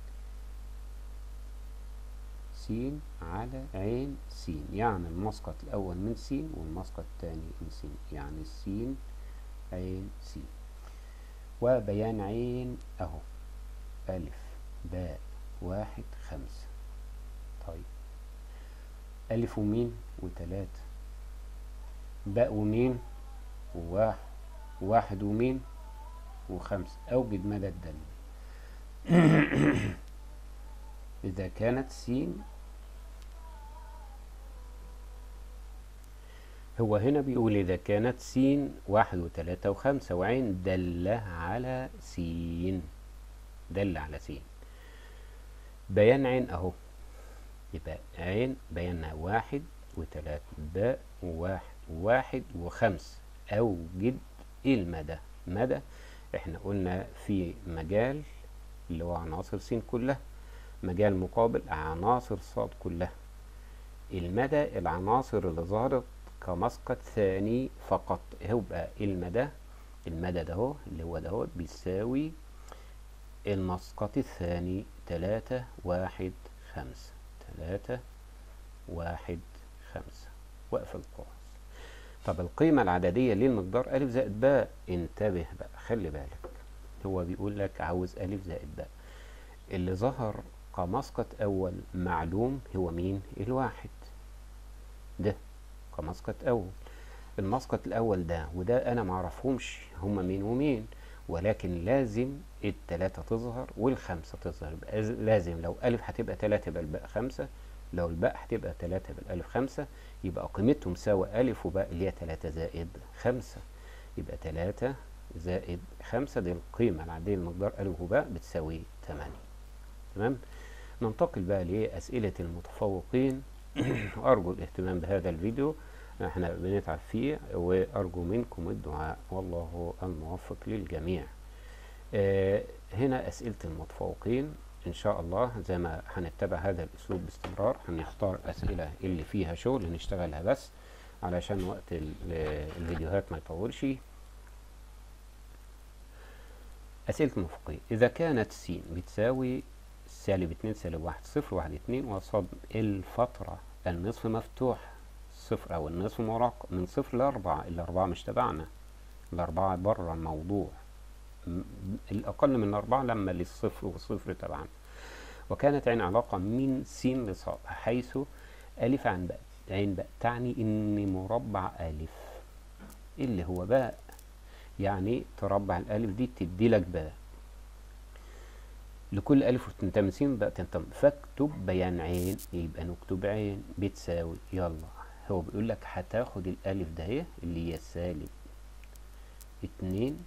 س على عين س يعني المسقط الأول من س والمسقط الثاني من س يعني س عين س وبيان عين أهو ألف باء واحد خمسة طيب ألف ومين وتلاتة باء ومين وواحد واحد ومين وخمسة أوجد مدى الدل إذا كانت س هو هنا بيقول إذا كانت س واحد وتلاتة وخمسة وعين دل على س دل على س بيان عين أهو يبقى عين بيانها واحد وتلاتة باء وواحد واحد وخمسة أوجد إيه المدى مدى إحنا قلنا في مجال اللي هو عناصر س كلها مجال مقابل عناصر صاد كلها المدى العناصر اللي ظهرت كمسقط ثاني فقط هيبقى المدى المدى ده هو اللي هو ده هو بيساوي المسقط الثاني تلاتة واحد خمسة تلاتة واحد خمسة واقفل القوس طب القيمة العددية للمقدار ألف زائد باء انتبه بقى خلي بالك هو بيقول لك عاوز ألف زائد باء اللي ظهر كمسقط أول معلوم هو مين الواحد ده كمسقط أول المسقط الأول ده وده أنا معرفهمش هما مين ومين ولكن لازم التلاتة تظهر والخمسة تظهر يبقى لازم لو ألف هتبقى تلاتة يبقى الباء خمسة لو الباء هتبقى تلاتة يبقى الألف خمسة يبقى قيمتهم ساوى ألف وباء اللي هي تلاتة زائد خمسة يبقى تلاتة زائد خمسة دي القيمة العادية لمقدار ألف وباء بتساوي تمانية تمام ننتقل بقى لأسئلة المتفوقين أرجو الاهتمام بهذا الفيديو احنا بنتعب فيه وأرجو منكم الدعاء والله الموفق للجميع آه هنا أسئلة المتفوقين إن شاء الله زي ما هنتبع هذا الأسلوب باستمرار هنختار أسئلة اللي فيها شغل نشتغلها بس علشان وقت الفيديوهات ما يطولش أسئلة المفقية إذا كانت س بتساوي سالب اتنين سالب واحد صفر واحد اتنين وصد الفترة النصف مفتوح صفر أو النصف مراقب من صفر لأربعة الأربعة مش تبعنا الأربعة بره الموضوع الأقل من أربعة لما للصفر والصفر تبعنا وكانت عين علاقة من س لصاد حيث ألف عن باء عين باء تعني إن مربع ألف اللي هو باء يعني تربع الألف دي تدي لك باء لكل ألف تنتمي س باء تنتمي فاكتب بيان عين يبقى نكتب عين بتساوي يلا هو بيقول لك هتاخد الألف ده هي اللي هي سالب اتنين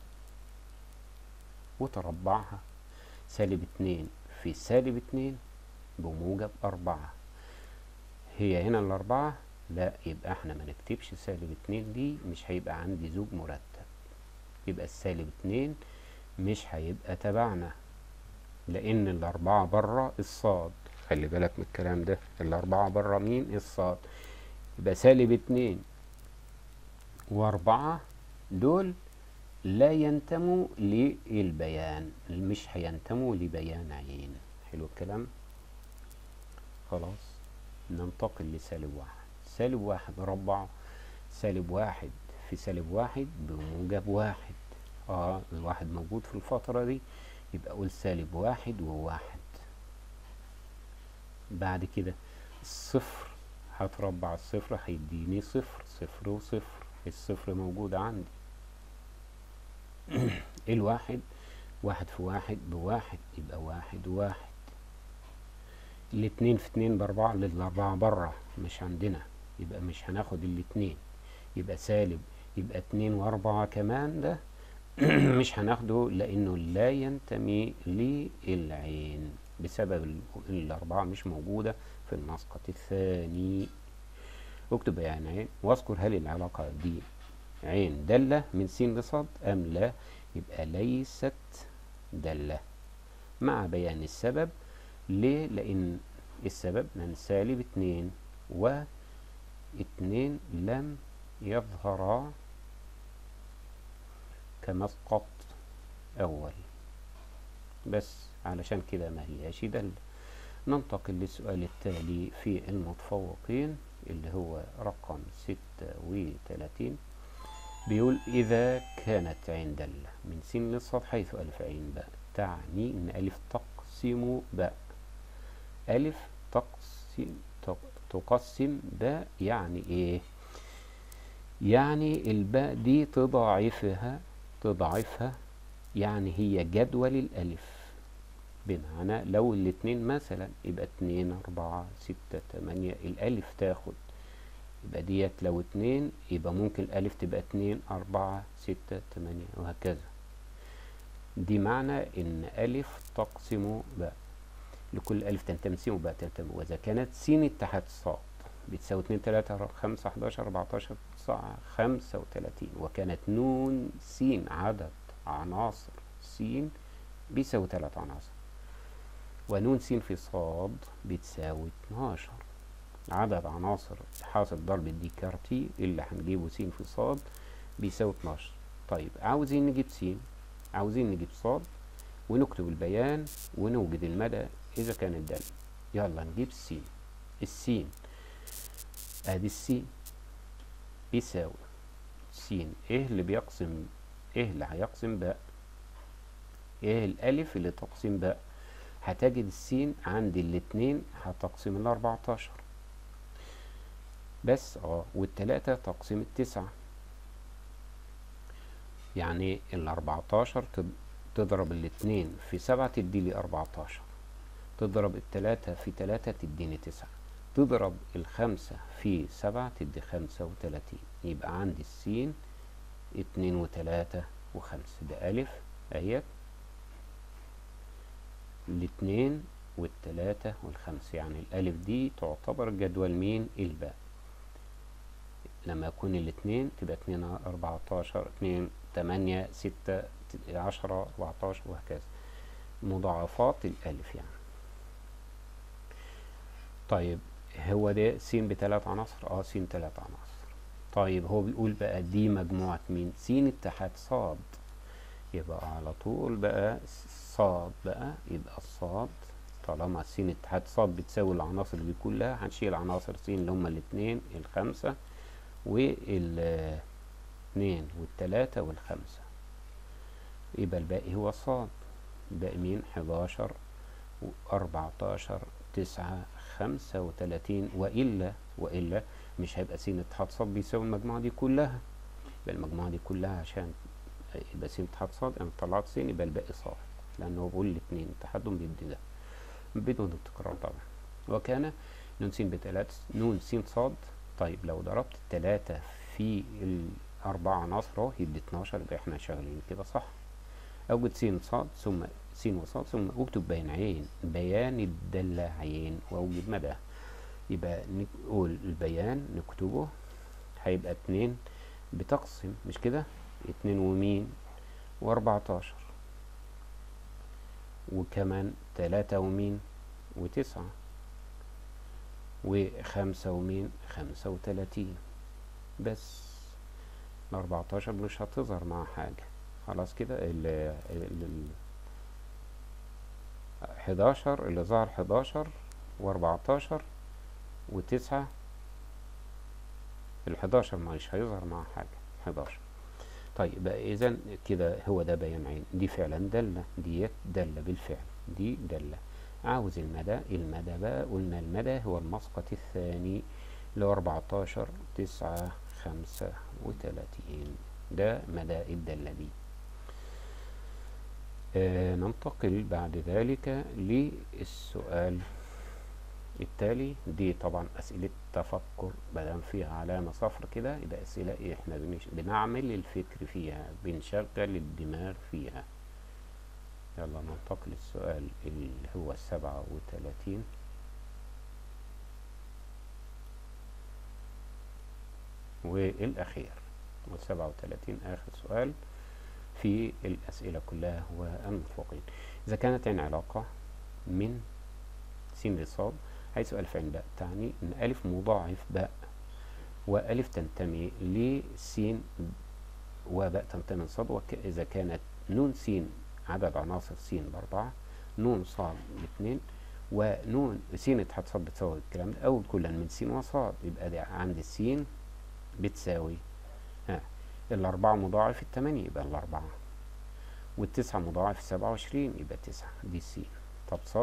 وتربعها سالب اتنين في سالب اتنين بموجب أربعة هي هنا الأربعة لا يبقى احنا ما نكتبش سالب اتنين دي مش هيبقى عندي زوج مرتب يبقى السالب اتنين مش هيبقى تبعنا لأن الأربعة بره الصاد خلي بالك من الكلام ده الأربعة بره مين الصاد يبقى سالب اتنين وأربعة دول لا ينتموا للبيان مش هينتموا لبيان عين حلو الكلام خلاص ننتقل لسالب واحد سالب واحد ربع سالب واحد في سالب واحد بموجب واحد اه الواحد موجود في الفترة دي يبقى اقول سالب واحد وواحد بعد كده الصفر هتربع الصفر هيديني صفر صفر وصفر الصفر موجود عندي الواحد واحد في واحد بواحد يبقى واحد وواحد الاتنين في اتنين باربعة الاربعة برا مش عندنا يبقى مش هناخد الاتنين يبقى سالب يبقى اتنين واربعة كمان ده مش هناخده لانه لا ينتمي للعين بسبب ال- الاربعة مش موجودة في المسقط الثاني اكتب بيان عين واذكر هل العلاقة دي عين دالة من س لصاد ام لا يبقى ليست دالة مع بيان السبب ليه لان السبب من سالب اتنين و اتنين لم يظهرا كمسقط أول بس علشان كده ما هياش دل ننتقل للسؤال التالي في المتفوقين اللي هو رقم ستة وتلاتين بيقول إذا كانت عين دالة من س للصاد حيث ألف عين باء تعني إن ألف تقسم باء ألف تقسم تق- تقسم باء يعني إيه؟ يعني الباء دي تضاعفها تضاعفها يعني هي جدول الألف بمعنى لو الاتنين مثلا يبقى اتنين أربعة ستة تمانية الألف تاخد يبقى ديت لو اتنين يبقى ممكن الألف تبقى اتنين أربعة ستة تمانية وهكذا دي معنى إن ألف تقسم باء لكل ألف تنتمي س وباء تنتمي وإذا كانت س اتحاد صاد بتساوي اتنين تلاتة خمسة حداشر أربعتاشر تسعة خمسة وتلاتين وكانت نون س عدد عناصر س بيساوي تلات عناصر ونون س في صاد بتساوي اتناشر عدد عناصر حاصل ضرب الديكارتي اللي هنجيبه س في صاد بيساوي اتناشر طيب عاوزين نجيب س عاوزين نجيب صاد ونكتب البيان ونوجد المدى إذا كان الدالة يلا نجيب السين السين ادي السين بيساوي سين ايه اللي بيقسم ايه اللي هيقسم باء ايه الالف اللي تقسم باء هتجد السين عند الاتنين هتقسم الاربعتاشر بس اه والتلاتة تقسم التسعة يعني الاربعتاشر تض- تضرب الاتنين في سبعة تديلي اربعتاشر تضرب التلاتة في تلاتة تديني تسعة تضرب الخمسة في سبعة تدي خمسة وتلاتين يبقى عندي السين اتنين وتلاتة وخمسة ده ألف أهيت الاتنين والتلاتة والخمسة يعني الألف دي تعتبر جدول مين الباء لما يكون الاتنين تبقى اتنين أربعتاشر اتنين تمانية ستة ت- عشرة أربعتاشر وهكذا مضاعفات الألف يعني طيب هو ده س بتلات عناصر اه س تلات عناصر طيب هو بيقول بقى دي مجموعة مين س اتحاد صاد يبقى على طول بقى صاد بقى يبقى الصاد طالما س اتحاد صاد بتساوي العناصر دي كلها هنشيل عناصر س اللي هما الاتنين الخمسة والاتنين والتلاتة والخمسة يبقى الباقي هو صاد الباقي مين حداشر وأربعتاشر تسعة خمسة وتلاتين وإلا وإلا مش هيبقى س اتحاد صاد بيساوي المجموعة دي كلها يبقى المجموعة دي كلها عشان يبقى س اتحاد صاد أنا طلعت س يبقى الباقي صاد لأنه بيقول الاتنين اتحادهم بيدي ده بدون التكرار طبعا وكان نون س بتلات نون س صاد طيب لو ضربت التلاتة في الأربع عناصر أهو يدي اتناشر يبقى احنا شغالين كده صح أوجد س صاد ثم س وصاد ثم أكتب بيان عين بيان الدالة عين وأوجد مدى يبقى نقول البيان نكتبه هيبقى اتنين بتقسم مش كده اتنين ومين وأربعتاشر وكمان تلاتة ومين وتسعة وخمسة ومين خمسة وتلاتين بس الأربعتاشر مش هتظهر مع حاجة خلاص كده ال ال حداشر اللي ظهر حداشر وأربعتاشر وتسعة الحداشر مش هيظهر مع حاجة حداشر طيب بقى إذا كده هو ده بيان عين دي فعلا دالة ديت دالة بالفعل دي دالة عاوز المدى المدى بقى قلنا المدى هو المسقط الثاني اللي هو أربعتاشر تسعة خمسة وتلاتين ده مدى الدالة دي آه ننتقل بعد ذلك للسؤال التالي دي طبعا أسئلة تفكر مادام فيها علامة صفر كده يبقى أسئلة إيه إحنا بنش... بنعمل الفكر فيها بنشغل الدماغ فيها يلا ننتقل للسؤال اللي هو السبعة وتلاتين والأخير والسبعة وتلاتين آخر سؤال في الأسئلة كلها هو المطلقين إذا كانت عين علاقة من س لصاد حيث ألف عين باء تعني أن ألف مضاعف باء وألف تنتمي لس وباء تنتمي لصاد وإذا كانت نون س عدد عناصر س بأربعة نون صاد باثنين ونون س اتحاد صاد بتساوي الكلام ده أو كلا من س وصاد يبقى ده عند السين بتساوي ها الأربعة مضاعف التمانية يبقى الأربعة والتسعة مضاعف السبعة وعشرين يبقى تسعة دي السين طب صاد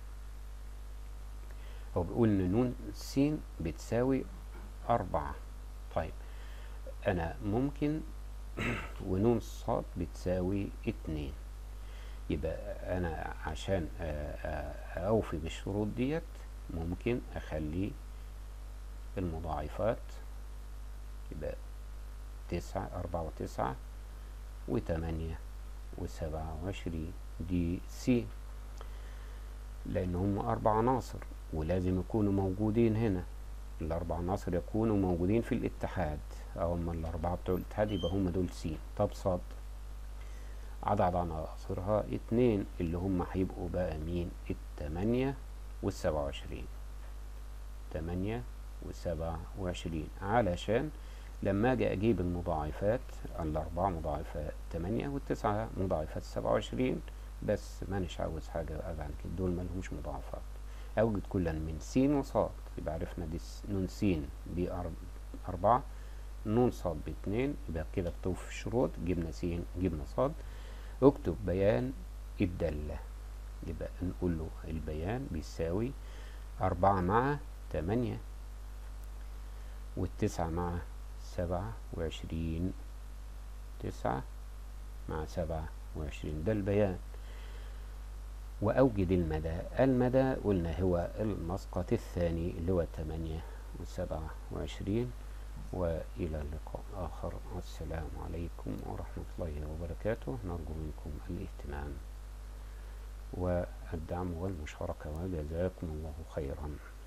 هو بيقول إن نون س بتساوي أربعة طيب أنا ممكن ونون صاد بتساوي اتنين يبقى أنا عشان أوفي بالشروط ديت ممكن أخلي المضاعفات يبقى تسعة أربعة وتسعة وتمانية وسبعة وعشرين دي سي لأن هم أربع عناصر ولازم يكونوا موجودين هنا الأربع عناصر يكونوا موجودين في الاتحاد أو أما الأربعة بتوع الاتحاد يبقى هم دول سي طب صاد عدد عناصرها اتنين اللي هم هيبقوا بقى مين التمانية والسبعة وعشرين تمانية وسبعة وعشرين علشان لما اجي اجيب المضاعفات الاربعة مضاعفات تمانية والتسعة مضاعفات سبعة وعشرين بس مانيش عاوز حاجة ابعد كده دول ملهمش مضاعفات اوجد كلا من س وصاد يبقى عرفنا دي نون س دي اربعة نون صاد باتنين يبقى كده بتوفي الشروط جبنا س جبنا صاد اكتب بيان الدالة يبقى نقول له البيان بيساوي أربعة مع تمانية والتسعة مع سبعة وعشرين تسعة مع سبعة وعشرين ده البيان وأوجد المدى المدى قلنا هو المسقط الثاني اللي هو تمانية وسبعة وعشرين وإلى اللقاء آخر والسلام عليكم ورحمة الله وبركاته نرجو منكم الاهتمام والدعم والمشاركة وجزاكم الله خيرا